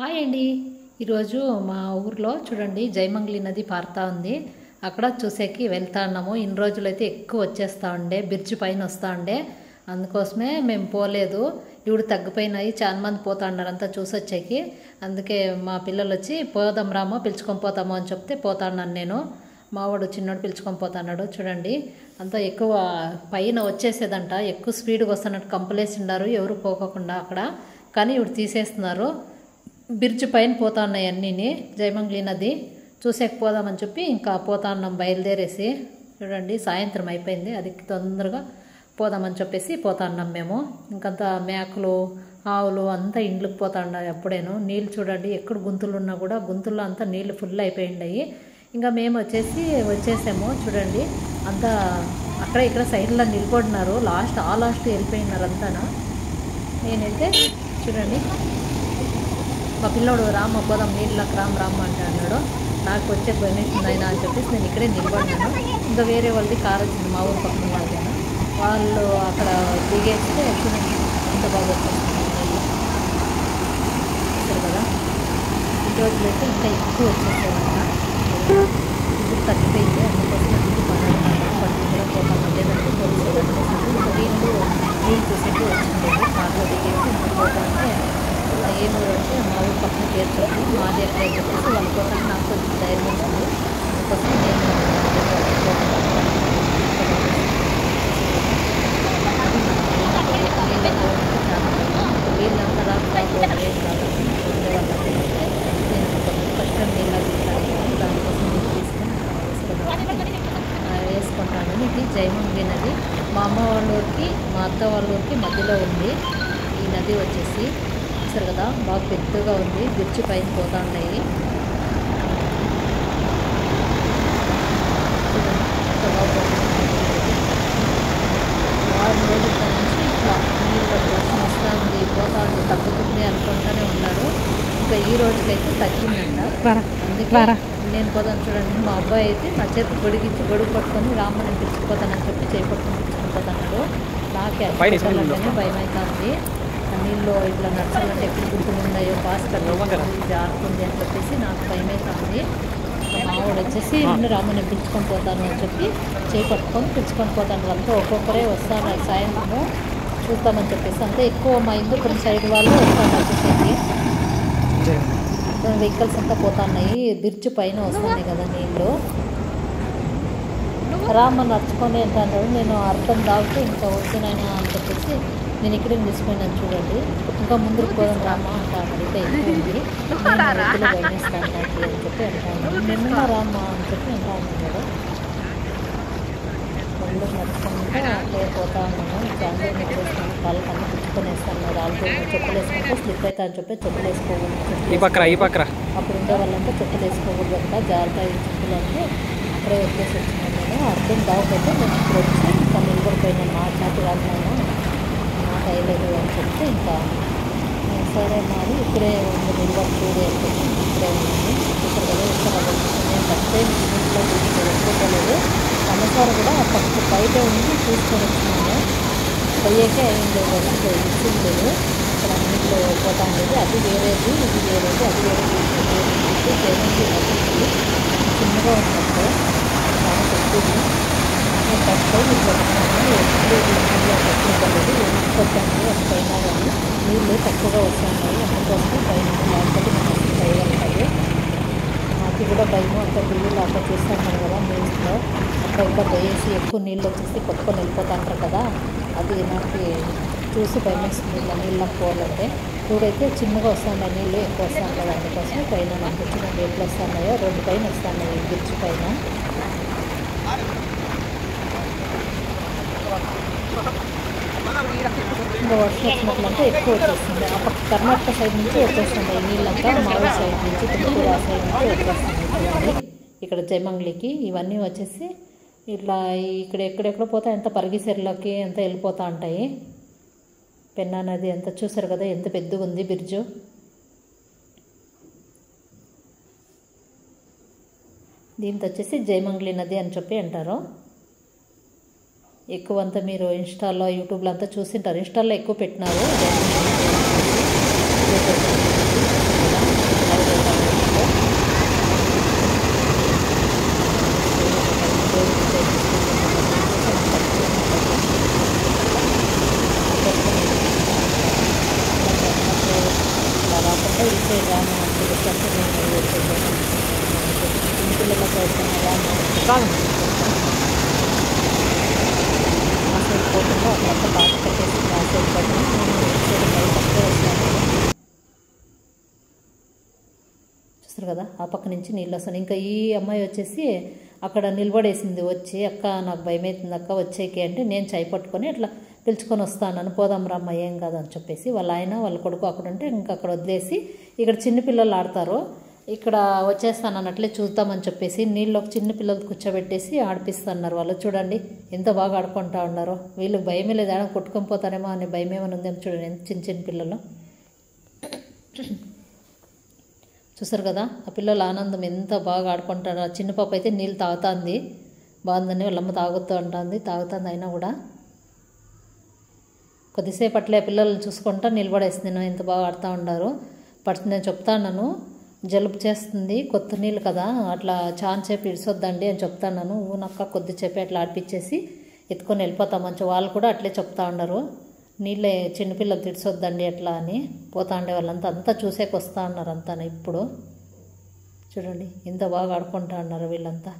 Hi అండి ఈరోజు మా ఊర్లో చూడండి జయమంగళి నది పారుతా ఉంది అక్కడ చూసేకి వెళ్తా ఉన్నాము ఇన్ని రోజులైతే ఎక్కువ వచ్చేస్తా ఉండే బ్రిడ్జ్ పైన వస్తూ ఉండే అందుకోసమే మేము పోలేదు ఇప్పుడు తగ్గిపోయినాయి చాలా మంది పోతా ఉన్నారు అంతా చూసి వచ్చేకి అందుకే మా పిల్లలు వచ్చి పోదాం రామో పిలుచుకొని పోతాము అని చెప్తే పోతా ఉన్నాను నేను మావాడు చిన్నోడు పిలుచుకొని పోతున్నాడు చూడండి అంతా ఎక్కువ పైన వచ్చేసేదంట ఎక్కువ స్పీడ్గా వస్తున్నట్టు కంపలేసి ఉన్నారు ఎవరు పోకోకుండా అక్కడ కానీ ఇప్పుడు తీసేస్తున్నారు బ్రిడ్జ్ పైన పోతా ఉన్నాయి అన్నీని జయమంగళి నది చూసేకపోదామని చెప్పి ఇంకా పోతా ఉన్నాం బయలుదేరేసి చూడండి సాయంత్రం అయిపోయింది అది తొందరగా పోదామని చెప్పేసి పోతా ఉన్నాం మేము ఇంకంతా మేకలు ఆవులు అంతా ఇండ్లకు పోతా ఉన్నాయి అప్పుడేను నీళ్ళు చూడండి ఎక్కడ గుంతులు ఉన్నా కూడా గుంతుల్లో అంతా నీళ్ళు ఫుల్ అయిపోయిండాయి ఇంకా మేము వచ్చేసి వచ్చేసాము చూడండి అంతా అక్కడ ఇక్కడ సైడ్లో నిలబడినారు లాస్ట్ ఆ లాస్ట్ వెళ్ళిపోయినారు అంతాను నేనైతే చూడండి మా పిల్లోడు రామ్మ పోదాం నీళ్ళకి రామ్ రామ్ అంటే అన్నాడు నాకు వచ్చే భయమేస్తుంది ఆయన అని చెప్పేసి నేను ఇక్కడే నిలబడినాను ఇంకా వేరే వాళ్ళది కారు వచ్చింది మా ఊరు పక్కన వాళ్ళదేనా వాళ్ళు అక్కడ దిగేస్తే చూడండి అంత బాగా వచ్చేస్తుంది నీళ్ళు చూసారు కదా ఈ రోజులైతే ఇంకా ఎక్కువ వచ్చేసేదంట ఇప్పుడు తగ్గిపోయింది అందుకోసం ఇంటికి పడాలి పట్టు కూడా పోతాం లేదంటే పోలీసులు కట్టేసారు ఇంకా వీళ్ళు నీళ్ళు చూసేసి వచ్చిండేది కార్లో దిగేసి ఇంకా పోతాంటే ఏం ఊరు అంటే మా ఊరు పక్కన పేరు చెప్పి మాది ఎక్కడ అని చెప్పేసి వాళ్ళ కోసం నాకు కొంచెం ధైర్యం వచ్చింది అందుకోసం నేను వీళ్ళంతా రాకుండా ఫస్ట్ టైం నీళ్ళ దానికోసం నేను తీసుకొని వేసుకున్నాను వేసుకుంటాను ఇది జయమంగి నది మా అమ్మ వాళ్ళ ఊరికి మా అత్త వాళ్ళ ఊరికి మధ్యలో ఉంది ఈ నది వచ్చేసి చూసారు కదా బాగా పెద్దగా ఉంది బ్రిడ్జ్ పైన పోతా ఉన్నాయి చూడండి, ఎంత బాగా పోతుంది. వారం రోజుల నుంచి ఇట్లా నీళ్ళ వర్షం వస్తూ ఉంది పోతా ఉంది తగ్గుతుంది అనుకుంటూనే ఉన్నారు ఇంకా ఈ రోజుకైతే తగ్గిందంట అందుకే నేను పోతాను చూడండి మా అబ్బాయి అయితే నా చేతి గొడిగించి గొడుగు పట్టుకొని రామ్మని పిలుచుకుపోతానని చెప్పి చేయి పట్టుకొని పిలుచుకుపోతున్నాడు నాకే పైన అట్లంటేనే భయం అవుతుంది ఆ నీళ్ళు ఇట్లా నడచాలంటే ఎప్పుడు గుర్తులు ఉన్నాయో ఫాస్ట్ జారుతుంది అని చెప్పేసి నాకు భయం అవుతుంది మావాడు వచ్చేసి నిన్ను రాముని పిలుచుకొని పోతాను అని చెప్పి చేయి పట్టుకొని పిలుచుకొని పోతాను అంతా ఒక్కొక్కరే వస్తారు సాయంత్రము చూస్తామని చెప్పేసి అంతా ఎక్కువ మా హిందూపురం సైడ్ వాళ్ళు వస్తారు వచ్చేసి వెహికల్స్ అంతా పోతున్నాయి బ్రిడ్జ్ పైన వస్తున్నాయి కదా నీళ్ళు రామ్మ నడుచుకొని అంటాడు నేను అర్థం దాకా ఇంకా వద్దునైనా అని చెప్పేసి నేను ఇక్కడే నిలిచిపోయినాను చూడండి ఇంకా ముందుకు పోదాం రామ్మ అంటాను అయితే ఎక్కువ ఉంది నేను ఎద్దులు భయమిస్తాను నాకు అని చెప్పి అంటాను నిన్న రామ్మ అని చెప్పి అంటాను కదా ముందు నడుచుకుంటే అట్లే పోతా ఉన్నాను చాలా వచ్చేస్తాను కాళ్ళు కన్నా పుచ్చుకొని వేస్తాను రాళ్ళు చెప్పులు వేసుకుంటే స్లిప్ అవుతా అని చెప్పి చెప్పులు వేసుకోకూడదు చెప్పులు ఈ పక్కరా ఈ పక్కరా అప్పుడు ఉండే వాళ్ళంతా చెప్పులు వేసుకోకూడదు అంట జాగ్రత్త చెప్పులు అంటే అక్కడే వచ్చేసి వచ్చినాను నేను అర్థం కాకపోతే నేను ఇప్పుడు వచ్చి ఇంకా నిలబడిపోయినాను మా చాటి రాన్నాను నాకు అయ్యలేదు అని చెప్తే ఇంకా నేను సరే మాది ఇక్కడే ఉంది నిలబడి చూడు అని చెప్పి ఇక్కడే ఉన్నాను ఇక్కడ కదా ఇక్కడ నేను ఫస్ట్ టైం ఇంట్లో చూసుకోలేదు సమాచారం కూడా ఫస్ట్ బయట ఉండి చూసుకొని వచ్చినాను పోయేకే అయింది లేదు ఇచ్చింది లేదు ఇక్కడ నీళ్ళు పోతా ఉండేది అది వేరేది ఇది వేరేది అది వేరేది ఇది వేరేది నచ్చింది చిన్నగా ఉన్నట్టు చాలా పెద్దది నేను ఫస్ట్ టైం ఇది చెప్తున్నాను ఎప్పుడు నీళ్ళు పెట్టుకోలేదు కొట్టండి అది పైన కానీ నీళ్ళు తక్కువగా వస్తున్నాయి అందుకోసం పైన లోపలికి మనకి భయం ఉంటుంది నాకు కూడా భయం అంత బిల్లులు అక్కడ చూస్తాను కదా న్యూస్లో అక్కడ ఇంకా పోయేసి ఎక్కువ నీళ్ళు వచ్చేసి కొట్టుకొని వెళ్ళిపోతాంటారు కదా అది నాకు చూసి భయం వేస్తుంది ఇలా నీళ్ళకి పోవాలంటే ఇప్పుడైతే చిన్నగా వస్తున్నాయి నీళ్ళు ఎక్కువ వస్తున్నాయి అందుకోసం పైన నాకు వచ్చిన నీళ్ళు వస్తున్నాయో రెండు పైన వస్తున్నాయి బ్రిడ్జ్ పైన ఇంకా వర్షం వచ్చినట్లంటే ఎక్కువ వచ్చేస్తుంది ఆ పక్క కర్ణాటక సైడ్ నుంచి వచ్చేస్తుంది ఈ నీళ్ళంతా మావూరు సైడ్ నుంచి తుమ్మకూరు ఆ సైడ్ నుంచి వచ్చేస్తుంది చూడండి ఇక్కడ జయమంగళికి ఇవన్నీ వచ్చేసి ఇట్లా ఇక్కడ ఎక్కడెక్కడ పోతా ఎంత పరిగిసెర్లకి ఎంత వెళ్ళిపోతూ ఉంటాయి పెన్నా నది ఎంత చూసారు కదా ఎంత పెద్దగా ఉంది బ్రిడ్జు దీంతో వచ్చేసి జయమంగళి నది అని చెప్పి అంటారు ఎక్కువ అంతా మీరు ఇన్స్టాలో యూట్యూబ్లో అంతా చూసింటారు ఇన్స్టాల్లో ఎక్కువ పెట్టినారు జయమంగళి నది. ఈ సైడ్ రామా అని పిలుస్తుంటే నేను వచ్చేసాను చిన్నపిల్లలకు వచ్చిన రామా రాము ఆ సైడ్ పోకుండా అక్కడంతా బాగా కట్టేసి ఆ సైడ్ పడి నేను ఈ సైడ్ బయట పక్కకే వస్తాను చూస్తారు కదా ఆ పక్క నుంచి నీళ్ళు వస్తాను ఇంకా ఈ అమ్మాయి వచ్చేసి అక్కడ నిలబడేసింది వచ్చి అక్క నాకు భయం అవుతుంది అక్క వచ్చేకి అంటే నేను చై పట్టుకొని అట్లా పిలుచుకొని వస్తాను పోదాం రమ్మ ఏం కాదు అని చెప్పేసి వాళ్ళ ఆయన వాళ్ళ కొడుకు అక్కడ ఉంటే ఇంకా అక్కడ వదిలేసి ఇక్కడ చిన్నపిల్లలు ఆడతారు ఇక్కడ వచ్చేస్తాను అన్నట్లే చూద్దామని చెప్పేసి నీళ్ళకి చిన్న పిల్లలు కూర్చోబెట్టేసి ఆడిపిస్తున్నారు వాళ్ళు చూడండి ఎంత బాగా ఆడుకుంటా ఉన్నారు వీళ్ళకి భయమే లేదు ఆడ కొట్టుకొని పోతారేమో అనే భయం ఏమైనా ఉందేమో చూడండి ఎంత చిన్న చిన్న పిల్లలు చూసారు కదా ఆ పిల్లల ఆనందం ఎంత బాగా ఆడుకుంటారు ఆ చిన్న పాప అయితే నీళ్ళు తాగుతుంది బాగుందని వాళ్ళమ్మ తాగుతూ ఉంటుంది తాగుతుంది అయినా కూడా కొద్దిసేపు అట్లే పిల్లల్ని చూసుకుంటా నిలబడేసింది నేను ఎంత బాగా ఆడుతూ ఉండారు బట్ నేను చెప్తాను జలుబు చేస్తుంది కొత్త నీళ్ళు కదా అట్లా చాన్ సేపు ఇడిసొద్దండి అని చెప్తాను ఊనక్క కొద్దిసేపు అట్లా ఆడిపించేసి ఎత్తుకొని వెళ్ళిపోతాం మంచి వాళ్ళు కూడా అట్లే చెప్తా ఉన్నారు నీళ్ళే చిన్నపిల్లలు తిడిసొద్దండి ఎట్లా అని పోతా ఉండే వాళ్ళంతా అంతా చూసేకి వస్తూ ఉన్నారు అంతా ఇప్పుడు చూడండి ఎంత బాగా ఆడుకుంటా ఉన్నారు వీళ్ళంతా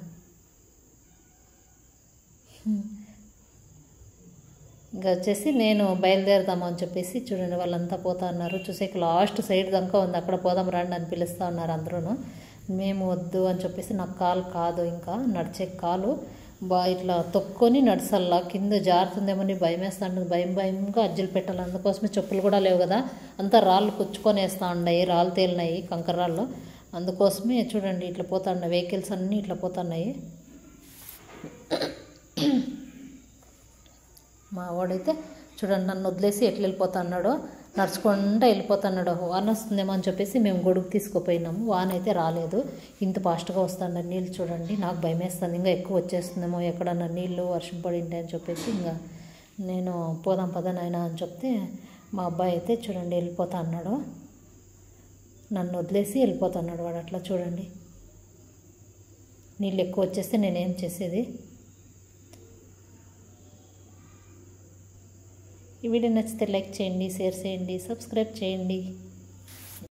ఇంకా వచ్చేసి నేను బయలుదేరదాము అని చెప్పేసి చూడండి వాళ్ళంతా పోతా ఉన్నారు చూసేకి లాస్ట్ సైడ్ దాకా ఉంది అక్కడ పోదాం రండి అని పిలుస్తూ ఉన్నారు అందరూ మేము వద్దు అని చెప్పేసి నాకు కాలు కాదు ఇంకా నడిచే కాలు బా ఇట్లా తొక్కొని నడసల్లా కింద జారుతుందేమని భయం వేస్తాను భయం భయంగా అజ్జలు పెట్టాలి అందుకోసమే చెప్పులు కూడా లేవు కదా అంతా రాళ్ళు పుచ్చుకొని వేస్తూ ఉన్నాయి రాళ్ళు తేలినాయి కంకర రాళ్ళు అందుకోసమే చూడండి ఇట్లా పోతున్నాయి వెహికల్స్ అన్నీ ఇట్లా పోతున్నాయి మా వాడైతే చూడండి నన్ను వదిలేసి ఎట్లా వెళ్ళిపోతున్నాడో నడుచుకుంటూ వెళ్ళిపోతున్నాడు వాన వస్తుందేమో అని చెప్పేసి మేము గొడుగు తీసుకుపోయినాము వాన అయితే రాలేదు ఇంత ఫాస్ట్గా వస్తాడు నీళ్ళు చూడండి నాకు భయం వేస్తుంది ఇంకా ఎక్కువ వచ్చేస్తుందేమో ఎక్కడన్నా నీళ్ళు వర్షం పడి ఉంటాయని చెప్పేసి ఇంకా నేను పోదాం పదనైనా అని చెప్తే మా అబ్బాయి అయితే చూడండి వెళ్ళిపోతా అన్నాడు నన్ను వదిలేసి వెళ్ళిపోతున్నాడు వాడు అట్లా చూడండి నీళ్ళు ఎక్కువ వచ్చేస్తే నేనేం చేసేది ఈ వీడియో నచ్చితే లైక్ చేయండి షేర్ చేయండి సబ్స్క్రైబ్ చేయండి